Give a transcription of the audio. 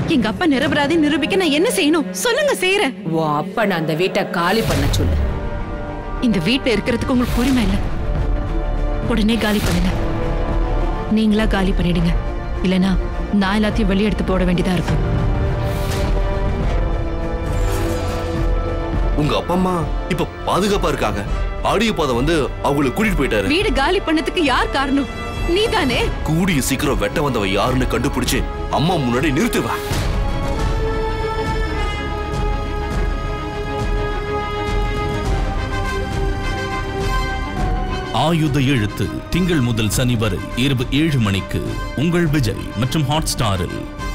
எங்க அப்பா நிரபராதி நிரூபிக்க நான் என்ன செய்யணும் சொல்லுங்க செய்யறேன் உன் அப்பனை அந்த வீட்டை காலி பண்ண சொல்லு இந்த வீட்ல இருக்கிறதுக்கு உங்களுக்கு உரிமை இல்ல உடனே காலி பண்ணுங்க நீங்களா காலி பண்ணிடுங்க இல்லனா நான் எல்லாத்தையும் வெளியே எடுத்து போட வேண்டியதா இருக்கும் உங்க அப்பா அம்மா இப்ப பாதுகாப்பா இருக்காங்க ஆடியோ பாதை வந்து அவங்களை கூட்டிட்டு போயிட்டாரு வீடு காலி பண்ணதுக்கு யார் காரணம் நீதானே கூடிய சீக்கிரம் வெட்ட வந்தவ யாருன்னு கண்டுபிடிச்சு அம்மா முன்னாடி நிறுத்துவ ஆயுத எழுத்து திங்கள் முதல் சனி வரை இரவு ஏழு மணிக்கு உங்கள் விஜய் மற்றும் ஹாட் ஸ்டாரில்